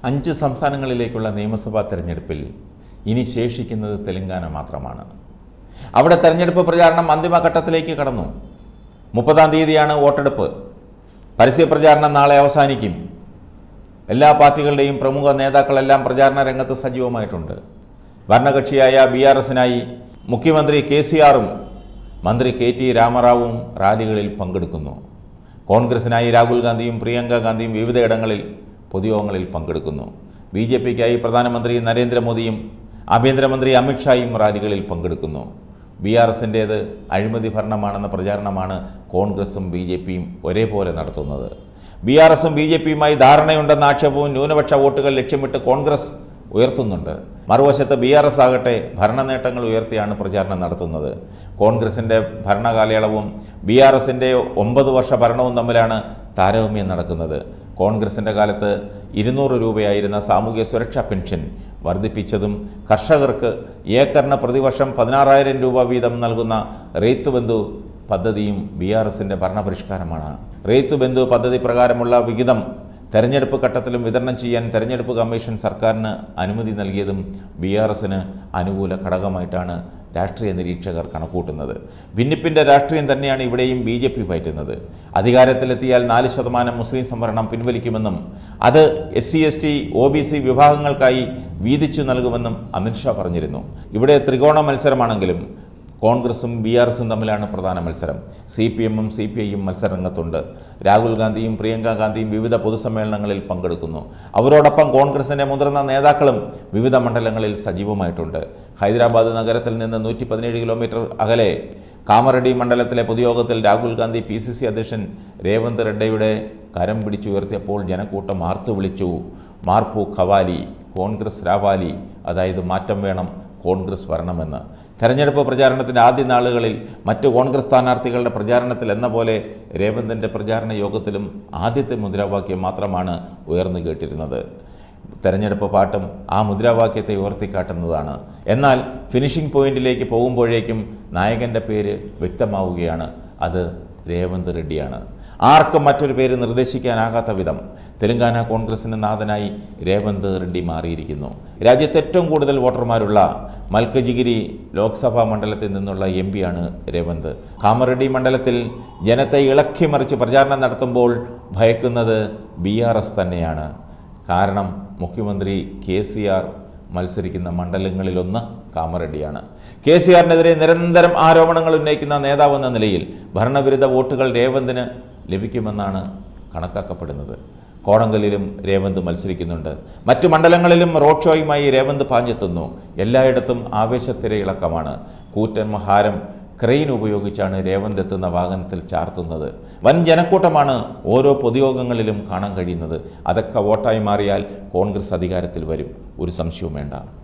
അഞ്ച് സംസ്ഥാനങ്ങളിലേക്കുള്ള നിയമസഭാ തെരഞ്ഞെടുപ്പിൽ ഇനി ശേഷിക്കുന്നത് തെലങ്കാന മാത്രമാണ് അവിടെ തെരഞ്ഞെടുപ്പ് പ്രചാരണം അന്തിമഘട്ടത്തിലേക്ക് കടന്നു മുപ്പതാം തീയതിയാണ് വോട്ടെടുപ്പ് പരസ്യപ്രചാരണം നാളെ അവസാനിക്കും എല്ലാ പാർട്ടികളുടെയും പ്രമുഖ നേതാക്കളെല്ലാം പ്രചാരണ രംഗത്ത് സജീവമായിട്ടുണ്ട് ഭരണകക്ഷിയായ ബി ആർ എസിനായി മുഖ്യമന്ത്രി കെ സി ആറും മന്ത്രി കെ ടി രാമറാവുവും റാലികളിൽ പങ്കെടുക്കുന്നു കോൺഗ്രസിനായി രാഹുൽ ഗാന്ധിയും പ്രിയങ്ക ഗാന്ധിയും വിവിധയിടങ്ങളിൽ പൊതുയോഗങ്ങളിൽ പങ്കെടുക്കുന്നു ബി ജെ പിക്കായി പ്രധാനമന്ത്രി നരേന്ദ്രമോദിയും ആഭ്യന്തരമന്ത്രി അമിത്ഷായും റാലികളിൽ പങ്കെടുക്കുന്നു ബി ആർ എസിൻ്റേത് അഴിമതി ഭരണമാണെന്ന പ്രചാരണമാണ് കോൺഗ്രസും ബി ജെ പിയും ഒരേപോലെ നടത്തുന്നത് ബി ആർ എസും ബി ജെ പിയുമായി ധാരണയുണ്ടെന്ന ആക്ഷേപവും ന്യൂനപക്ഷ വോട്ടുകൾ ലക്ഷ്യമിട്ട് കോൺഗ്രസ് ഉയർത്തുന്നുണ്ട് മറുവശത്ത് ബി ആർ എസ് ആകട്ടെ ഭരണ നേട്ടങ്ങൾ ഉയർത്തിയാണ് പ്രചാരണം നടത്തുന്നത് കോൺഗ്രസിൻ്റെ ഭരണകാലയളവും ബി ആർ എസിൻ്റെ ഒമ്പത് വർഷ ഭരണവും തമ്മിലാണ് താരതമ്യം നടക്കുന്നത് കോൺഗ്രസിൻ്റെ കാലത്ത് ഇരുന്നൂറ് രൂപയായിരുന്ന സാമൂഹ്യ സുരക്ഷാ പെൻഷൻ വർദ്ധിപ്പിച്ചതും കർഷകർക്ക് ഏക്കറിന് പ്രതിവർഷം പതിനാറായിരം രൂപ വീതം നൽകുന്ന റെയ്ത്ത് ബന്ധു പദ്ധതിയും ബി ആർ എസിൻ്റെ ഭരണപരിഷ്കാരമാണ് റെയ്ത്ത് ബന്ധു പദ്ധതി പ്രകാരമുള്ള വിഹിതം തെരഞ്ഞെടുപ്പ് ഘട്ടത്തിലും വിതരണം ചെയ്യാൻ തെരഞ്ഞെടുപ്പ് കമ്മീഷൻ സർക്കാരിന് അനുമതി നൽകിയതും ബി ആർ എസിന് അനുകൂല ഘടകമായിട്ടാണ് രാഷ്ട്രീയ നിരീക്ഷകർ കണക്കൂട്ടുന്നത് ഭിന്നിപ്പിൻ്റെ രാഷ്ട്രീയം തന്നെയാണ് ഇവിടെയും ബി ജെ പി പയറ്റുന്നത് അധികാരത്തിലെത്തിയാൽ നാല് ശതമാനം മുസ്ലിം സംവരണം പിൻവലിക്കുമെന്നും അത് S C S T O B C വിഭാഗങ്ങൾക്കായി വീതിച്ചു നൽകുമെന്നും അമിത്ഷാ പറഞ്ഞിരുന്നു ഇവിടെ ത്രികോണ മത്സരമാണെങ്കിലും കോൺഗ്രസും ബി ആർ എസും തമ്മിലാണ് പ്രധാന മത്സരം സി പി എമ്മും സി പി ഐയും മത്സരരംഗത്തുണ്ട് രാഹുൽ ഗാന്ധിയും പ്രിയങ്ക ഗാന്ധിയും വിവിധ പൊതുസമ്മേളനങ്ങളിൽ പങ്കെടുക്കുന്നു അവരോടൊപ്പം കോൺഗ്രസിൻ്റെ മുതിർന്ന നേതാക്കളും വിവിധ മണ്ഡലങ്ങളിൽ സജീവമായിട്ടുണ്ട് ഹൈദരാബാദ് നഗരത്തിൽ നിന്ന് നൂറ്റി പതിനേഴ് കിലോമീറ്റർ അകലെ കാമറഡി മണ്ഡലത്തിലെ പൊതുയോഗത്തിൽ Rahul Gandhi P C C അധ്യക്ഷൻ രേവന്ത് റെഡ്ഡയുടെ കരം പിടിച്ചുയർത്തിയപ്പോൾ ജനക്കൂട്ടം ആർത്തു വിളിച്ചു മാർപ്പു ഖവാലി കോൺഗ്രസ് രാവാലി അതായത് മാറ്റം വേണം കോൺഗ്രസ് വരണമെന്ന് തെരഞ്ഞെടുപ്പ് പ്രചാരണത്തിൻ്റെ ആദ്യ നാളുകളിൽ മറ്റു കോൺഗ്രസ് സ്ഥാനാർത്ഥികളുടെ പ്രചാരണത്തിൽ എന്ന പോലെ രേവന്തിൻ്റെ പ്രചാരണ യോഗത്തിലും ആദ്യത്തെ മുദ്രാവാക്യം മാത്രമാണ് ഉയർന്നു കേട്ടിരുന്നത് തെരഞ്ഞെടുപ്പ് പാട്ടും ആ മുദ്രാവാക്യത്തെ ഉയർത്തിക്കാട്ടുന്നതാണ് എന്നാൽ ഫിനിഷിംഗ് പോയിന്റിലേക്ക് പോകുമ്പോഴേക്കും നായകൻ്റെ പേര് വ്യക്തമാവുകയാണ് അത് രേവന്ത് റെഡ്ഡിയാണ് ആർക്കും മറ്റൊരു പേര് നിർദ്ദേശിക്കാനാകാത്ത വിധം തെലങ്കാന കോൺഗ്രസിന് നാഥനായി രേവന്ത് റെഡ്ഡി മാറിയിരിക്കുന്നു രാജ്യത്ത് ഏറ്റവും കൂടുതൽ വോട്ടർമാരുള്ള മൽക്കജിഗിരി ലോക്സഭാ മണ്ഡലത്തിൽ നിന്നുള്ള എം പിയാണ് രേവന്ത് കാമറെഡ്ഡി മണ്ഡലത്തിൽ ജനത്തെ ഇളക്കി മറിച്ച് പ്രചാരണം നടത്തുമ്പോൾ ഭയക്കുന്നത് ബി ആർ എസ് തന്നെയാണ് കാരണം മുഖ്യമന്ത്രി കെ സി ആർ മത്സരിക്കുന്ന മണ്ഡലങ്ങളിലൊന്ന് കാമറെഡ്ഡിയാണ് കെ സി ആറിനെതിരെ നിരന്തരം ആരോപണങ്ങൾ ഉന്നയിക്കുന്ന നേതാവെന്ന നിലയിൽ ഭരണവിരുദ്ധ വോട്ടുകൾ രേവന്തിന് ലഭിക്കുമെന്നാണ് കണക്കാക്കപ്പെടുന്നത് കോടങ്കലിലും രേവന്ത് മത്സരിക്കുന്നുണ്ട് മറ്റു മണ്ഡലങ്ങളിലും റോഡ് ഷോയുമായി രേവന്ത് പാഞ്ഞെത്തുന്നു എല്ലായിടത്തും ആവേശത്തിരയിളക്കമാണ് കൂറ്റൻ ഹാരം ക്രെയിൻ ഉപയോഗിച്ചാണ് രേവന്ത് എത്തുന്ന വാഹനത്തിൽ ചാർത്തുന്നത് വൻ ജനക്കൂട്ടമാണ് ഓരോ പൊതുയോഗങ്ങളിലും കാണാൻ കഴിയുന്നത് അതൊക്കെ വോട്ടായി മാറിയാൽ കോൺഗ്രസ് അധികാരത്തിൽ വരും ഒരു സംശയവും വേണ്ട